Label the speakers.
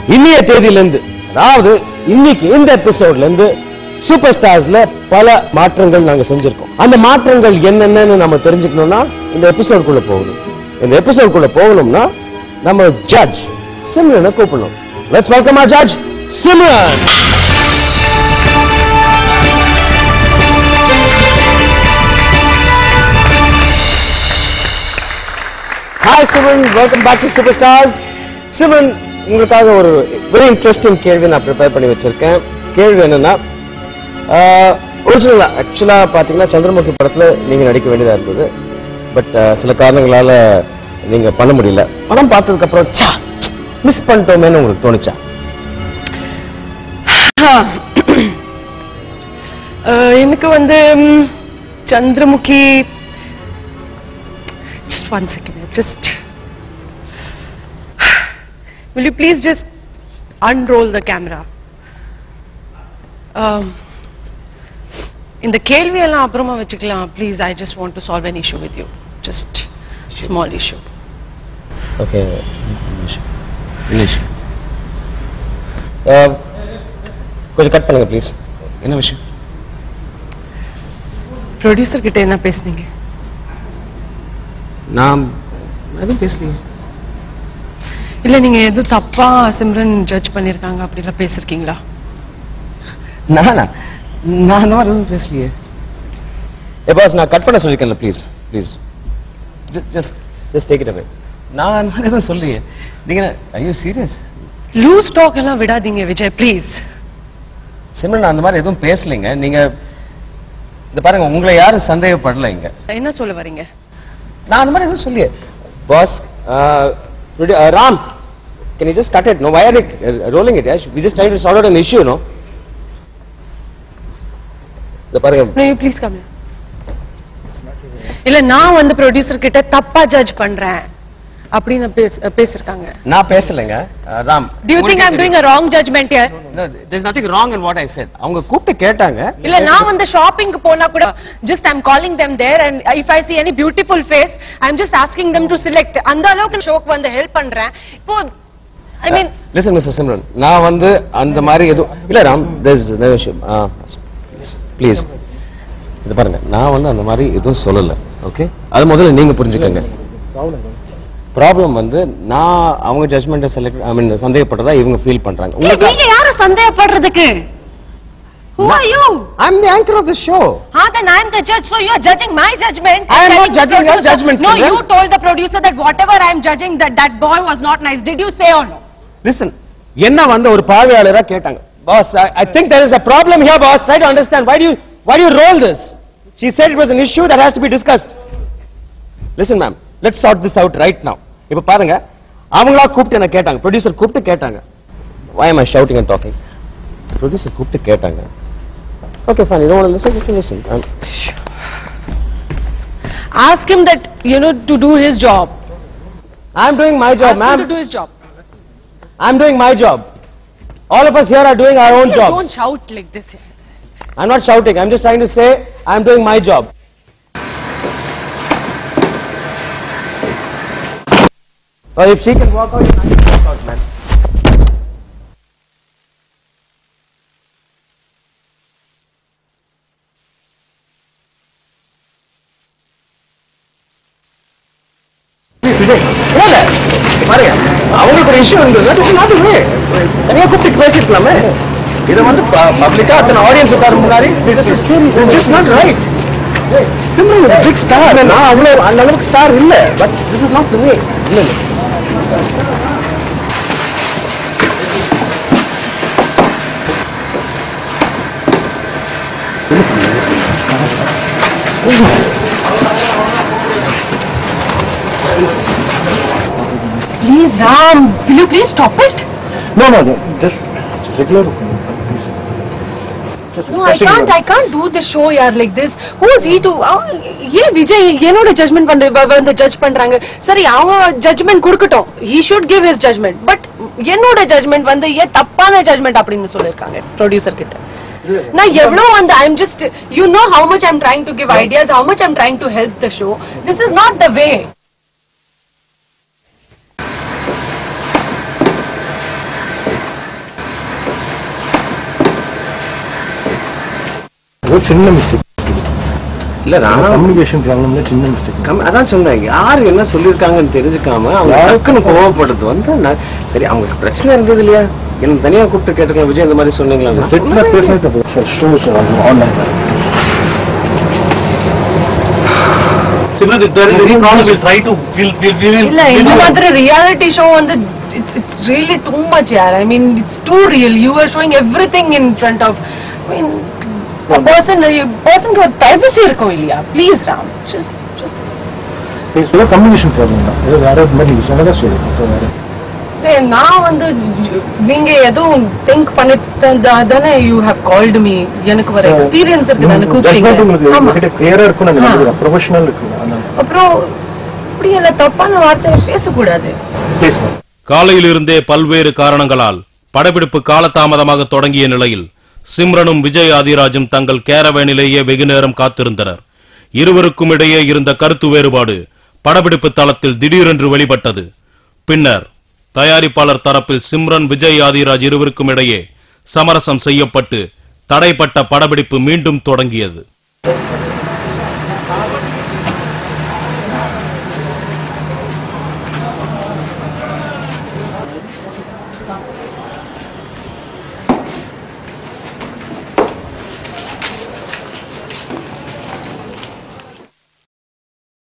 Speaker 1: இன்னைய தேதியில இருந்து அதாவது இன்னைக்கு இந்த எபிசோட்ல இருந்து சூப்பர் ஸ்டார்ஸ்ல பல மாற்றங்கள் நாங்க செஞ்சிருக்கோம் அந்த மாற்றங்கள் என்னென்னு நம்ம தெரிஞ்சுக்கணும்னா இந்த எபிசோடுக்குள்ள போகணும் இந்த எபிசோடுக்குள்ள போகணும்னா நம்ம ஜட்ஜ் சிம்ரனை கூப்பிடணும் let's welcome uh judge Simran hi Sivan welcome back to super stars Sivan உங்களுக்காக ஒரு வெரி இன்ட்ரெஸ்டிங் கேள்வி நான் ப்ரிப்பேர் பண்ணி வச்சிருக்கேன் கேள்வி என்னன்னா ஒரிஜினலா ஆக்சுவலா பாத்தீங்கன்னா சந்திரமுகி படத்துல நீங்க நடிக்க வேண்டியதா இருந்தது பட் சில காரணங்களால நீங்க பண்ண முடியல படம் பார்த்ததுக்கு அப்புறம் சா மிஸ் பண்ணிட்டோமேன்னு உங்களுக்கு தோணுச்சா
Speaker 2: அஹ், எனக்கு வந்து ம், Chandramukhi just one second just will you please just unroll the camera um, இந்த கேள்வியெல்லாம் அப்புறமா வச்சுக்கலாம் please I just want to solve an issue with you just small issue
Speaker 1: okay கொஞ்சம் கட் பண்ணுங்க ப்ளீஸ் என்ன விஷயம்
Speaker 2: ப்ரொடியூசர் கிட்ட என்ன பேசுனீங்க
Speaker 1: நான் எதுவும் பேசலையே
Speaker 2: இல்ல நீங்க எதுவும் தப்பா சிம்ரன் ஜட்ஜ் பண்ணிருக்காங்க அப்படிலாம் பேசிருக்கீங்களா
Speaker 1: நானா நான் அந்த மாதிரி எதுவும் பேசலையே ஏ பாஸ் நான் கட் பண்ண சொல்லிருக்கேன்ல please please just just take it away நான் அந்த மாதிரி எதுவும் சொல்லியே நீங்க ஐயோ சீரியஸ்
Speaker 2: லூஸ் டாக் எல்லாம் விடாதீங்க விஜய் ப்ளீஸ்
Speaker 1: சிம்ரன் நான் அந்த மாதிரி எதுவும் பேசலைங்க நீங்க இந்த பாருங்க உங்களை யாரும் சந்தேகப்படல இங்க
Speaker 2: என்ன சொல்ல வரீங்க
Speaker 1: நான் அந்த மாதிரி எதுவும் சொல்லியே boss Ram can you just cut it no why are they uh, rolling it yeah? we just trying to solve out an issue no இந்த பாருங்க
Speaker 2: நீ ப்ளீஸ் கம் இல்ல நான் வந்து ப்ரொடியூசர் கிட்ட தப்பா ஜட்ஜ் பண்றேன் அப்படின்னு பேச பேசிருக்காங்க
Speaker 1: நான் பேசலைங்க Uh, Ram
Speaker 2: do you think i'm doing a wrong judgment here
Speaker 1: No, there's nothing wrong in what I said. அவங்க கூப்பிட்டு கேட்டாங்க
Speaker 2: இல்ல நான் வந்து ஷாப்பிங்க்கு போனா கூட just I'm calling them there and if i see any beautiful face i'm just asking them to select அந்த அளவுக்கு ஷோக்கு வந்து ஹெல்ப் பண்றேன் இப்போ I mean
Speaker 1: listen mister Simran நான் வந்து அந்த மாதிரி எதுவும் இல்ல Ram there's no issue please இது பாருங்க நான் வந்து அந்த மாதிரி எதுவும் சொல்லல ஓகே அது முதல்ல நீங்க புரிஞ்சுக்கங்க ப்ராப்ளம் வந்து நான் அவங்க ஜட்மெண்ட்டை செலக்ட் ஐ மீன் சந்தேகப்பட்டதா இவங்க ஃபீல் பண்றாங்க உங்களுக்கு
Speaker 3: நீங்க யார சந்தேகப்படுறதுக்கு Who are you?
Speaker 1: I am the anchor of the show
Speaker 3: Ah, then I'm the judge, so you're judging my judgment.
Speaker 1: I am
Speaker 3: and
Speaker 1: not
Speaker 3: telling the
Speaker 1: judging your
Speaker 3: producer-
Speaker 1: judgment,
Speaker 3: No,
Speaker 1: Simran.
Speaker 3: you told the producer that whatever I'm judging, that that boy was not nice. Did you say or no?
Speaker 1: Listen என்ன வந்து ஒரு பார்வையாளரா கேட்டாங்க boss I think there is a problem here boss try to understand why do you why do you roll this she said it was an issue that has to be discussed listen ma'am let's sort this out right now இப்ப பாருங்க அவங்களா கூப்பிட்டு என்ன கேட்டாங்க producer கூப்பிட்டு கேட்டாங்க why am i shouting and talking producer கூப்பிட்டு கேட்டாங்க okay fine you don't want to listen you can listen I'm,
Speaker 2: ask him that you know to do his job
Speaker 1: i'm doing my job
Speaker 2: ask him
Speaker 1: ma'am
Speaker 2: to do his job
Speaker 1: i'm doing my job all of us here are doing our own
Speaker 2: Yeah,
Speaker 1: jobs
Speaker 2: don't shout like this
Speaker 1: I'm not shouting. I'm just trying to say I'm doing my job. Or if she can walk out, you can walk out, man. இல்ல, பாருங்க அவங்களுக்கு ஒரு issue இருந்தது that is not the way தனியா கூப்பிட்டு பேசிருக்கலாமே இதை வந்து பப்ளிக்கா அத்தனை ஆடியன்ஸ் உட்கார முன்னாடி this is this is just not right Simran is big star நான் அவ்வளவு அந்த அளவுக்கு ஸ்டார் இல்ல but this is not the way இல்ல இல்ல
Speaker 3: Please, Ram, will you please stop it?
Speaker 4: No, no, no, just regular. Please. Just
Speaker 2: No, I can't. I can't do this show, yaar, like this. Who is he to? அவன் ஏன் விஜய் என்னோட judgement பண்ண வ- வந்து judge பண்றாங்க சரி அவன் judgement கொடுக்கட்டும் he should give his judgment but என்னோட ஜட்மெண்ட் வந்து ஏன் தப்பான ஜட்மெண்ட் அப்படின்னு சொல்லிருக்காங்க ப்ரொடியூசர் கிட்ட நான் எவ்வளவு வந்து I'm just you know how much I'm trying to give ideas how much I'm trying to help the show this is not the way
Speaker 4: ஏதோ சின்ன மிஸ்டேக்
Speaker 1: இல்ல நான்
Speaker 4: கம்யூனிகேஷன் ப்ராப்ளம்ல சின்ன மிஸ்டேக்
Speaker 1: கம்- அதான் சொன்னேன் யார் என்ன சொல்லியிருக்காங்கன்னு தெரிஞ்சுக்காம அவங்க
Speaker 4: யாரு-
Speaker 1: டக்குன்னு கோவப்படுறது வந்து நான் சரி அவங்களுக்கு பிரச்சனை இருந்தது இல்லையா என்ன தனியா கூப்பிட்டு கேட்டுக்கலாம் விஜய் இந்த மாதிரி சொன்னீங்களா நான்
Speaker 4: செட்ல
Speaker 1: சொன்னதே
Speaker 4: பேசினது தப்பு sir show sir online
Speaker 5: Simran, if there is any problem, we'll try to, we'll, we'll, we will.
Speaker 2: இல்ல
Speaker 5: we'll
Speaker 2: இந்த
Speaker 5: do-
Speaker 2: மாதிரி ரியாலிட்டி ஷோ வந்து it's it's really too much யார் I mean it's too real you are showing everything in front of I mean person பர்சனுக்கு ஒரு privacy இருக்கும் இல்லையா please Ram just just
Speaker 4: பேசுறது கம்யூனிகேஷன் ப்ராப்ளம் தான் ஏதோ வேற மாதிரி நீங்க சொன்னதா சொல்லு இப்போ வேற
Speaker 2: நான் வந்து நீங்க எதுவும் திங்க் பண்ணி தானே யூ ஹேவ் கால்டு மீ எனக்கு ஒரு எக்ஸ்பீரியன்ஸ் இருக்கு தானே
Speaker 4: ஜட்மெண்ட் உங்களுக்கு
Speaker 2: கூப்பிட்டீங்க ஆமா
Speaker 4: உங்ககிட்ட கிளியரா இருக்கும் நான்
Speaker 2: ஆ.
Speaker 4: நினைக்கிறேன் ப்ரொஃபஷனல் இருக்கு அதான்
Speaker 2: அப்புறம் இப்படி எல்லாம் தப்பான வார்த்தையை பேசக்கூடாது
Speaker 4: பேசுவேன்
Speaker 6: காலையிலிருந்தே பல்வேறு காரணங்களால் படப்பிடிப்பு காலதாமதமாக தொடங்கிய நிலையில் சிம்ரனும் விஜய் ஆதிராஜும் தங்கள் கேரவேனிலேயே வெகு நேரம் காத்திருந்தனர் இருவருக்கும் இடையே இருந்த கருத்து வேறுபாடு படப்பிடிப்பு தளத்தில் திடீரென்று வெளிப்பட்டது பின்னர் தயாரிப்பாளர் தரப்பில் சிம்ரன் விஜய் ஆதிராஜ் இருவருக்கும் இடையே சமரசம் செய்யப்பட்டு தடைப்பட்ட படப்பிடிப்பு மீண்டும் தொடங்கியது